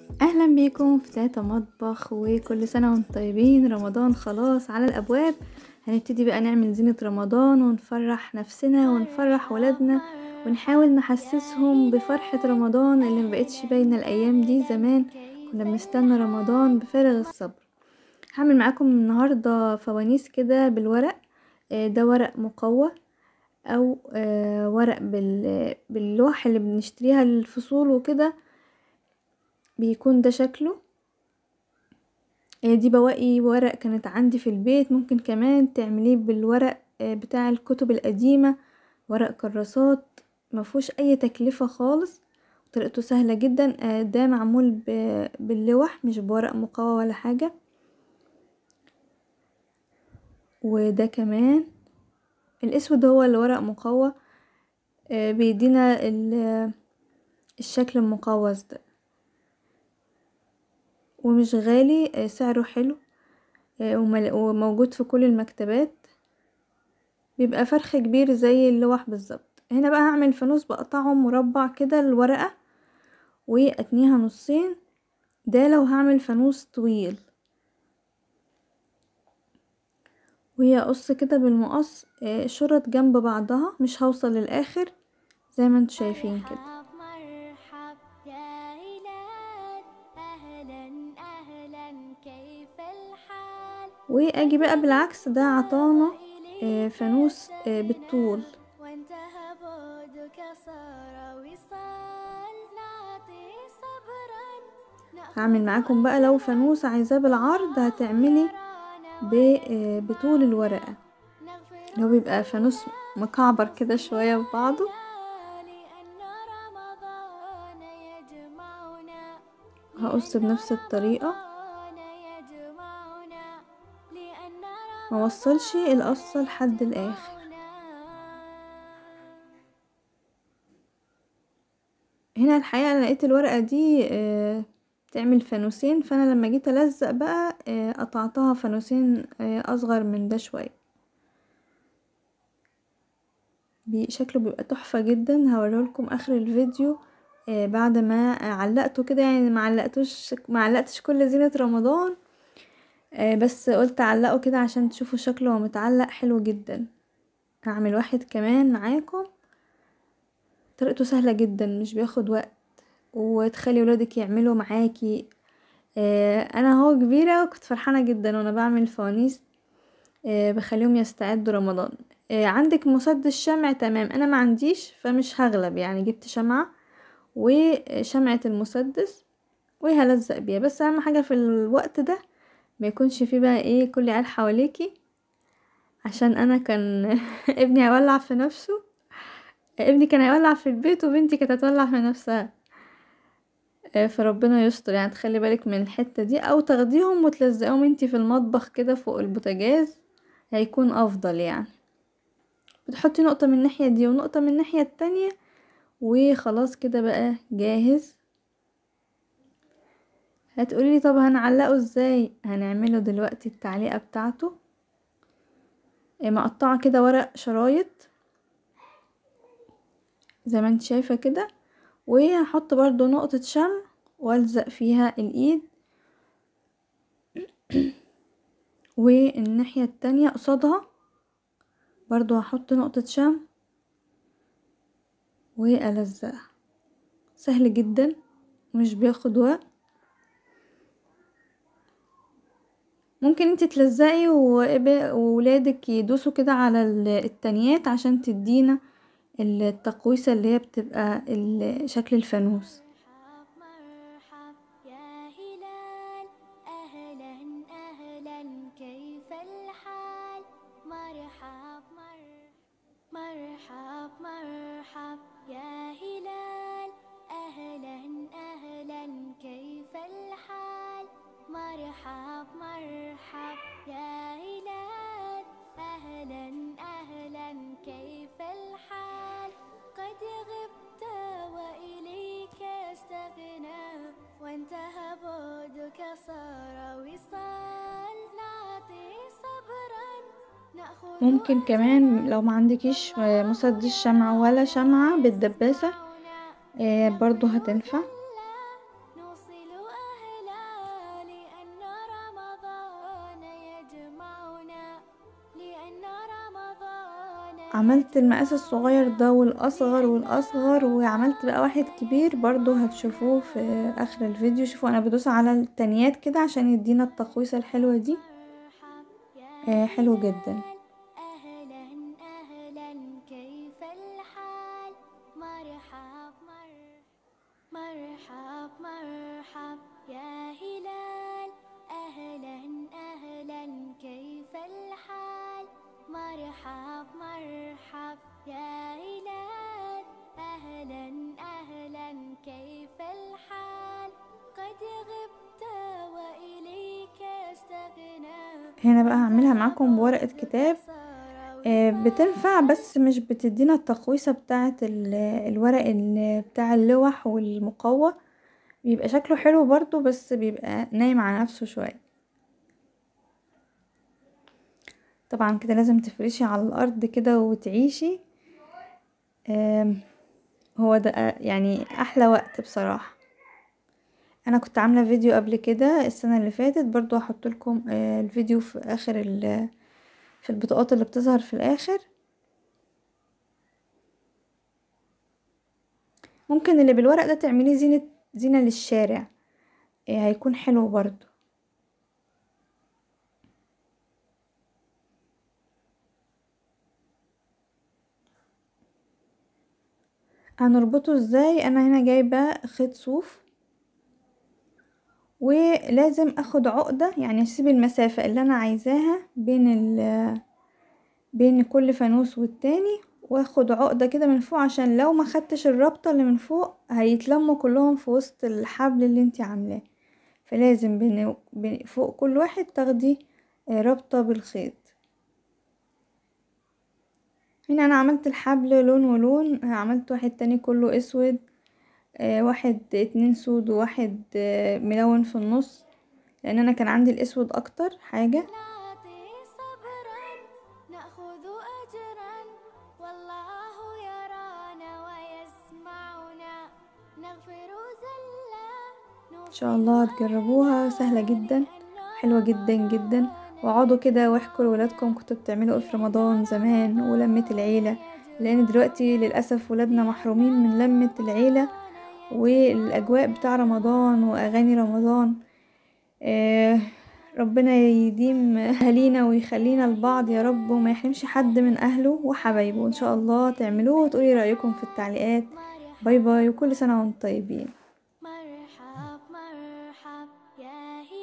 اهلا بيكم في تاتا مطبخ وكل سنة وانتم طيبين رمضان خلاص على الابواب هنبتدي بقى نعمل زينة رمضان ونفرح نفسنا ونفرح ولادنا ونحاول نحسسهم بفرحة رمضان اللي مبقتش باينة الايام دي زمان كنا بنستنى رمضان بفارغ الصبر هعمل معاكم النهاردة فوانيس كده بالورق آه، ده ورق مقوى او آه، ورق بال- باللوح اللي بنشتريها للفصول وكده بيكون ده شكله آه، دي بواقي ورق كانت عندي في البيت ممكن كمان تعمليه بالورق آه، بتاع الكتب القديمة ورق كراسات مفهوش اي تكلفة خالص طريقته سهلة جدا آه، ده معمول ب- باللوح مش بورق مقوى ولا حاجة وده كمان الاسود هو اللي ورق مقوى آه، بيدينا ال- الشكل المقوس ده ومش غالي آه، سعره حلو آه، ومل- وموجود في كل المكتبات بيبقى فرخ كبير زي اللوح بالظبط هنا بقى هعمل فانوس بقطعه مربع كده الورقة واتنيها نصين ده لو هعمل فانوس طويل وهي قص كده بالمقص آه، شرط جنب بعضها مش هوصل للاخر زي ما انتوا شايفين كده مرحب مرحب يا هلال أهلا أهلا كيف الحال واجي بقى بالعكس ده عطانا آه، فانوس آه، بالطول وانتهى بعدك صار وصال نعطي صبرا نأخذ هعمل معاكم بقى لو فانوس عايزاه بالعرض هتعملي ب- آه، بطول الورقة نغفر لو بيبقى فانوس مكعبر كده شوية في بعضه لأن رمضان يجمعنا هقص بنفس الطريقة رمضان يجمعنا لأن ما وصلش القصة لحد الاخر هنا الحقيقة أنا لقيت الورقة دي آه، تعمل فانوسين فانا لما جيت الزق بقى آه، قطعتها فانوسين آه، اصغر من ده شوية بي- شكله بيبقى تحفة جدا هوريهولكم اخر الفيديو آه، بعد ما علقته كده يعني ما علقتوش ما علقتش كل زينة رمضان آه، بس قلت اعلقه كده عشان تشوفوا شكله وهو متعلق حلو جدا هعمل واحد كمان معاكم طريقته سهلة جدا مش بياخد وقت وتخلي ولادك يعملوا معاكي آه، انا هو كبيرة وكنت فرحانة جدا وانا بعمل فوانيس آه، بخليهم يستعدوا رمضان آه، عندك مسدس شمع تمام انا ما عنديش فمش هغلب يعني جبت شمعة وشمعة المسدس وهلزق بيها بس اهم حاجة في الوقت ده ما يكونش فيه بقى ايه كل عيال حواليكي عشان انا كان ابني هيولع في نفسه ابني كان هيولع في البيت وبنتي كانت هتولع في نفسها آه، فربنا يستر يعني تخلي بالك من الحتة دي او تاخديهم وتلزقيهم انتي في المطبخ كده فوق البوتاجاز هيكون افضل يعني بتحطي نقطة من الناحية دي ونقطة من الناحية التانية وخلاص كده بقى جاهز هتقولي طب هنعلقه ازاي هنعمله دلوقتي التعليقة بتاعته آه، مقطعة كده ورق شرايط زي ما انت شايفة كده وهحط برضو نقطة شمع والزق فيها الايد والناحية التانية قصادها برضو هحط نقطة شمع والزقها سهل جدا مش بياخد وقت ممكن انت تلزقي وإب- وولادك يدوسوا كده على ال- التانيات عشان تدينا التقويسة اللي هي بتبقى ال- شكل الفانوس مرحب مرحب يا هلال أهلا أهلا كيف الحال مرحب مرحب مرحب مرحب يا هلال أهلا أهلا كيف الحال مرحب مرحب يا هلال أهلا أهلا كيف الحال قد غبت وإليك استغنى وانتهى بعدك صار وصال نعطي صبرا نأخذ ممكن كمان لو ما عندكيش مسدس شمع ولا شمعة بالدباسة آه، برضو هتنفع نوصل عملت المقاس الصغير ده والاصغر والاصغر وعملت بقى واحد كبير برضو هتشوفوه في اخر الفيديو شوفوا انا بدوس على التانيات كده عشان يدينا التقويصة الحلوة دي مرحب يا آه حلو جدا أهلا أهلا كيف الحال مرحب مر مرحب مرحب يا هلال أهلا أهلا كيف الحال مرحب مرحب يا هلال أهلا أهلا كيف الحال قد غبت وإليك استغنى هنا بقى هعملها معاكم بورقة كتاب آه، بتنفع بس مش بتدينا التقويصة بتاعة ال- الورق ال- بتاع اللوح والمقوى بيبقى شكله حلو برضو بس بيبقى نايم على نفسه شوية طبعا كده لازم تفرشي على الأرض كده وتعيشي آم، هو ده يعني أحلى وقت بصراحة انا كنت عامله فيديو قبل كده السنه اللي فاتت برضو هحط لكم الفيديو في اخر ال- في البطاقات اللي بتظهر في الاخر ممكن اللي بالورق ده تعمليه زينه زينه للشارع آه، هيكون حلو برضو هنربطه ازاي انا هنا جايبه خيط صوف ولازم اخد عقدة يعني اسيب المسافة اللي انا عايزاها بين ال بين كل فانوس والتاني واخد عقدة كده من فوق عشان لو ما خدتش الرابطة اللي من فوق هيتلموا كلهم في وسط الحبل اللي انتي عاملاه فلازم بين بين- فوق كل واحد تاخدي آه، رابطة بالخيط هنا انا عملت الحبل لون ولون عملت واحد تاني كله اسود آه، واحد اتنين سود وواحد آه، ملون في النص لان انا كان عندي الاسود اكتر حاجة نعطي صبرا نأخذ أجرا والله يرانا ويسمعنا نغفر زلا ان شاء الله تجربوها سهلة جدا حلوة جدا جدا واقعدوا كده واحكوا لولادكم كنتوا بتعملوا ايه في رمضان زمان ولمة العيلة لان دلوقتي للأسف ولادنا محرومين من لمة العيلة والاجواء بتاع رمضان واغاني رمضان آه ربنا يديم اهالينا ويخلينا لبعض يا رب وما يحرمش حد من اهله وحبايبه ان شاء الله تعملوه وتقولي رايكم في التعليقات باي باي وكل سنه وانتم طيبين مرحب مرحب يا